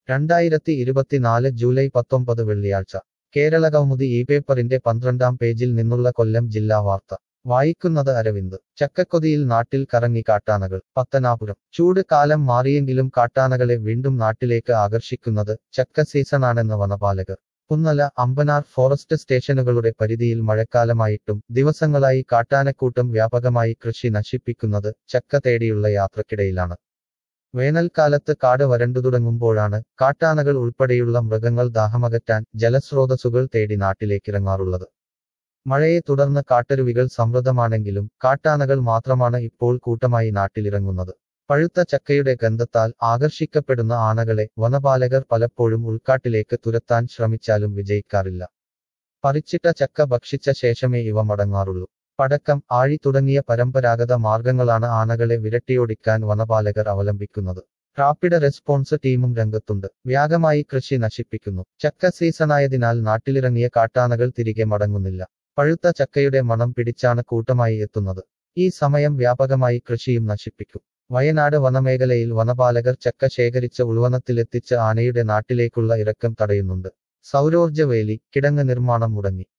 രണ്ടായിരത്തി ഇരുപത്തിനാല് ജൂലൈ പത്തൊമ്പത് വെള്ളിയാഴ്ച കേരളകൗമുദി ഈ പേപ്പറിന്റെ പന്ത്രണ്ടാം പേജിൽ നിന്നുള്ള കൊല്ലം ജില്ലാ വാർത്ത വായിക്കുന്നത് അരവിന്ദ് ചക്കക്കൊതിയിൽ നാട്ടിൽ കറങ്ങി കാട്ടാനകൾ പത്തനാപുരം ചൂട് കാലം മാറിയെങ്കിലും കാട്ടാനകളെ വീണ്ടും നാട്ടിലേക്ക് ആകർഷിക്കുന്നത് ചക്ക സീസണാണെന്ന് വനപാലകർ പുന്നല അമ്പനാർ ഫോറസ്റ്റ് സ്റ്റേഷനുകളുടെ പരിധിയിൽ മഴക്കാലമായിട്ടും ദിവസങ്ങളായി കാട്ടാനക്കൂട്ടം വ്യാപകമായി കൃഷി നശിപ്പിക്കുന്നത് ചക്ക തേടിയുള്ള യാത്രക്കിടയിലാണ് വേനൽക്കാലത്ത് കാട് വരണ്ടു തുടങ്ങുമ്പോഴാണ് കാട്ടാനകൾ ഉൾപ്പെടെയുള്ള മൃഗങ്ങൾ ദാഹമകറ്റാൻ ജലസ്രോതസ്സുകൾ തേടി നാട്ടിലേക്കിറങ്ങാറുള്ളത് മഴയെ തുടർന്ന് കാട്ടരുവികൾ സമൃദ്ധമാണെങ്കിലും കാട്ടാനകൾ മാത്രമാണ് ഇപ്പോൾ കൂട്ടമായി നാട്ടിലിറങ്ങുന്നത് പഴുത്ത ചക്കയുടെ ഗന്ധത്താൽ ആകർഷിക്കപ്പെടുന്ന ആനകളെ വനപാലകർ പലപ്പോഴും ഉൾക്കാട്ടിലേക്ക് തുരത്താൻ ശ്രമിച്ചാലും വിജയിക്കാറില്ല പറിച്ചിട്ട ചക്ക ഭക്ഷിച്ച ശേഷമേ ഇവ മടങ്ങാറുള്ളൂ പടക്കം ആഴി തുടങ്ങിയ പരമ്പരാഗത മാർഗങ്ങളാണ് ആനകളെ വിരട്ടിയോടിക്കാൻ വനപാലകർ അവലംബിക്കുന്നത് റാപ്പിഡ് റെസ്പോൺസ് ടീമും രംഗത്തുണ്ട് വ്യാഗമായി കൃഷി നശിപ്പിക്കുന്നു ചക്ക സീസണായതിനാൽ നാട്ടിലിറങ്ങിയ കാട്ടാനകൾ തിരികെ മടങ്ങുന്നില്ല പഴുത്ത ചക്കയുടെ മണം പിടിച്ചാണ് കൂട്ടമായി എത്തുന്നത് ഈ സമയം വ്യാപകമായി കൃഷിയും നശിപ്പിക്കും വയനാട് വനമേഖലയിൽ വനപാലകർ ചക്ക ശേഖരിച്ച ഉൾവനത്തിലെത്തിച്ച് ആനയുടെ നാട്ടിലേക്കുള്ള ഇറക്കം തടയുന്നുണ്ട് സൗരോർജ്ജ വേലി കിടങ്ങ് നിർമ്മാണം മുടങ്ങി